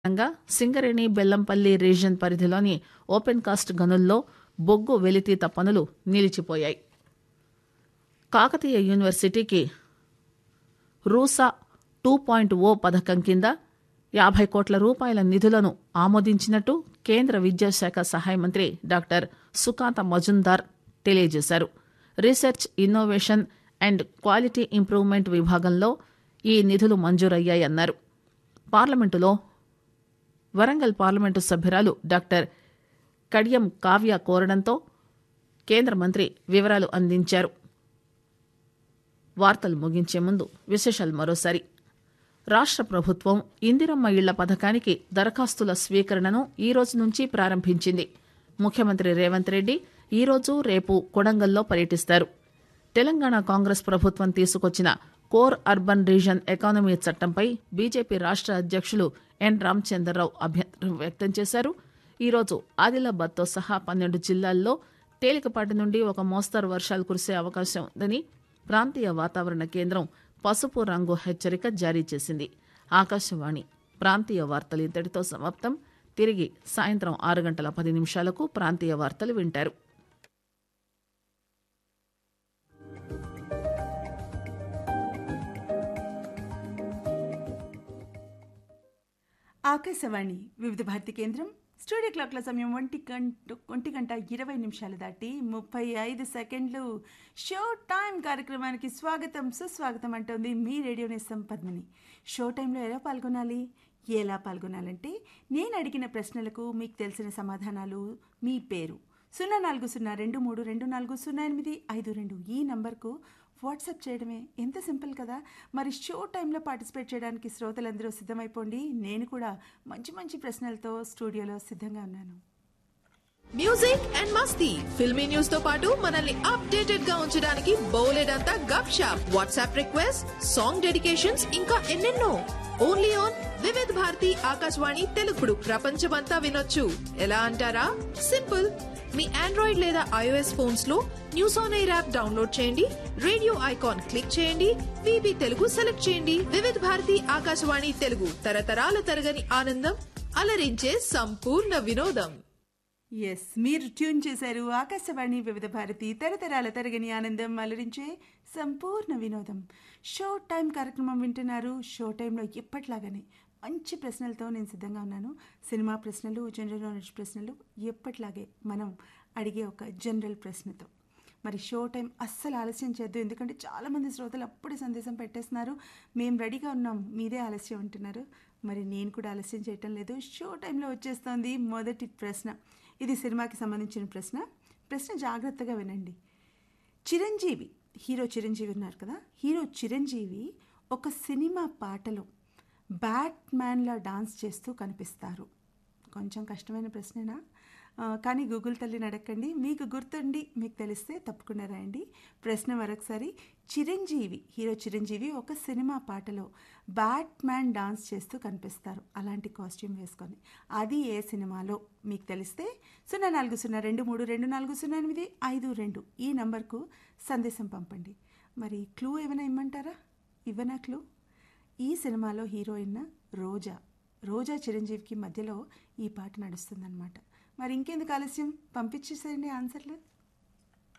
కారణంగా సింగరేణి బెల్లంపల్లి రీజియన్ పరిధిలోని open cast గనుల్లో బొగ్గు వెలితీత పనులు నిలిచిపోయాయి కాకతీయ యూనివర్సిటీకి రూసా టూ పాయింట్ ఓ పథకం కింద యాభై కోట్ల రూపాయల నిధులను ఆమోదించినట్టు కేంద్ర విద్యాశాఖ సహాయ మంత్రి డాక్టర్ సుకాంత మజుందార్ తెలియజేశారు research innovation and quality improvement విభాగంలో ఈ నిధులు మంజూరయ్యాయన్నారు పార్లమెంటులో వరంగల్ పార్లమెంటు సభ్యురాలు డాక్టర్ కడియం కావ్య కోరడంతో కేంద్ర మంత్రి వివరాలు అందించారు వార్తలు ముగించే ముందు విశేషాలు మరోసారి రాష్ట్ర ప్రభుత్వం ఇందిరమ్మ ఇళ్ల పథకానికి దరఖాస్తుల స్వీకరణను ఈ రోజు నుంచి ప్రారంభించింది ముఖ్యమంత్రి రేవంత్ రెడ్డి ఈ రోజు రేపు కొడంగల్లో పర్యటిస్తారు తెలంగాణ కాంగ్రెస్ ప్రభుత్వం తీసుకొచ్చిన కోర్ అర్బన్ రీజన్ ఎకానమీ చట్టంపై బీజేపీ రాష్ట్ర అధ్యక్షులు ఎన్ రామచంద్రరావు అభ్యంతరం వ్యక్తం చేశారు ఈరోజు ఆదిలాబాద్తో సహా పన్నెండు జిల్లాల్లో తేలికపాటి నుండి ఒక మోస్తరు వర్షాలు కురిసే అవకాశం ఉందని ప్రాంతీయ వాతావరణ కేంద్రం పసుపు రంగు హెచ్చరిక జారీ చేసింది ఆకాశవాణి ప్రాంతీయ వార్తలు ఇంతటితో సమాప్తం తిరిగి సాయంత్రం ఆరు గంటల పది నిమిషాలకు ప్రాంతీయ వార్తలు వింటారు ఆకాశవాణి వివిధ భారతి కేంద్రం స్టూడియో క్లాక్ల సమయం ఒంటి గంట ఒంటి గంట ఇరవై నిమిషాలు దాటి ముప్పై ఐదు సెకండ్లు షో టైం కార్యక్రమానికి స్వాగతం సుస్వాగతం అంటోంది మీ రేడియో నేస్తం పద్మిని షో టైంలో ఎలా పాల్గొనాలి ఎలా పాల్గొనాలంటే నేను అడిగిన ప్రశ్నలకు మీకు తెలిసిన సమాధానాలు మీ పేరు సున్నా నాలుగు సున్నా రెండు మూడు రెండు నాలుగు సున్నా ఎనిమిది ఐదు రెండు ఈ నంబర్కు వాట్సాప్ చేయడమే ఎంత సింపుల్ కదా మరి షో టైంలో పార్టిసిపేట్ చేయడానికి శ్రోతలందరూ సిద్ధమైపోండి నేను కూడా మంచి మంచి ప్రశ్నలతో స్టూడియోలో సిద్ధంగా ఉన్నాను మ్యూజిక్ అండ్ మస్తీ ఫిల్మీ న్యూస్ తో పాటు మనల్ని అప్డేటెడ్ గా ఉంచడానికి బోలెడంతా gupshup WhatsApp request song dedications ఇంకా ఎన్నెన్నో ఓన్లీ ఆన్ వివిధ్ భారతి ఆకాశవాణి తెలుగుడు ప్రపంచమంతా వినొచ్చు ఎలా అంటారా సింపుల్ మీ ఆండ్రాయిడ్ లేదా ఐఓఎస్ ఫోన్స్ లో news on air app download చేయండి రేడియో ఐకాన్ క్లిక్ చేయండి విబి తెలుగు సెలెక్ట్ చేయండి వివిధ భారతి ఆకాశవాణి తెలుగు తరతరాల తరగని ఆనందం అలరించే సంపూర్ణ వినోదం ఎస్ మీరు ట్యూన్ చేశారు ఆకాశవాణి వివిధ భారతి తరతరాల తరగని ఆనందం అలరించే సంపూర్ణ వినోదం షో టైం కార్యక్రమం వింటున్నారు షో టైంలో ఎప్పట్లాగానే మంచి ప్రశ్నలతో నేను సిద్ధంగా ఉన్నాను సినిమా ప్రశ్నలు జనరల్ నాలెడ్జ్ ప్రశ్నలు ఎప్పట్లాగే మనం అడిగే ఒక జనరల్ ప్రశ్నతో మరి షో టైం అస్సలు ఆలస్యం చేద్దు ఎందుకంటే చాలామంది శ్రోతలు అప్పుడే సందేశం పెట్టేస్తున్నారు మేము రెడీగా ఉన్నాం మీదే ఆలస్యం అంటున్నారు మరి నేను కూడా ఆలస్యం చేయటం లేదు షో టైంలో వచ్చేస్తోంది మొదటి ప్రశ్న ఇది సినిమాకి సంబంధించిన ప్రశ్న ప్రశ్న జాగ్రత్తగా వినండి చిరంజీవి హీరో చిరంజీవి ఉన్నారు కదా హీరో చిరంజీవి ఒక సినిమా పాటలో బ్యాట్మ్యాన్లా డాన్స్ చేస్తూ కనిపిస్తారు కొంచెం కష్టమైన ప్రశ్నేనా ఆ, కానీ గూగుల్ తల్లిని అడగండి మీకు గుర్తుండి మీకు తెలిస్తే తప్పకుండా రాయండి ప్రశ్న మరొకసారి చిరంజీవి హీరో చిరంజీవి ఒక సినిమా పాటలో బ్యాట్మ్యాన్ డాన్స్ చేస్తూ కనిపిస్తారు అలాంటి కాస్ట్యూమ్ వేసుకొని అది ఏ సినిమాలో మీకు తెలిస్తే సున్నా నాలుగు సున్నా రెండు మూడు రెండు నాలుగు సున్నా ఎనిమిది ఐదు రెండు ఈ నంబర్కు సందేశం పంపండి మరి క్లూ ఏమైనా ఇమ్మంటారా ఇవ్వనా క్లూ ఈ సినిమాలో హీరోయిన్ రోజా రోజా చిరంజీవికి మధ్యలో ఈ పాట నడుస్తుందన్నమాట మరి ఇంకెందుకు ఆలస్యం పంపించేసేయండి ఆన్సర్లు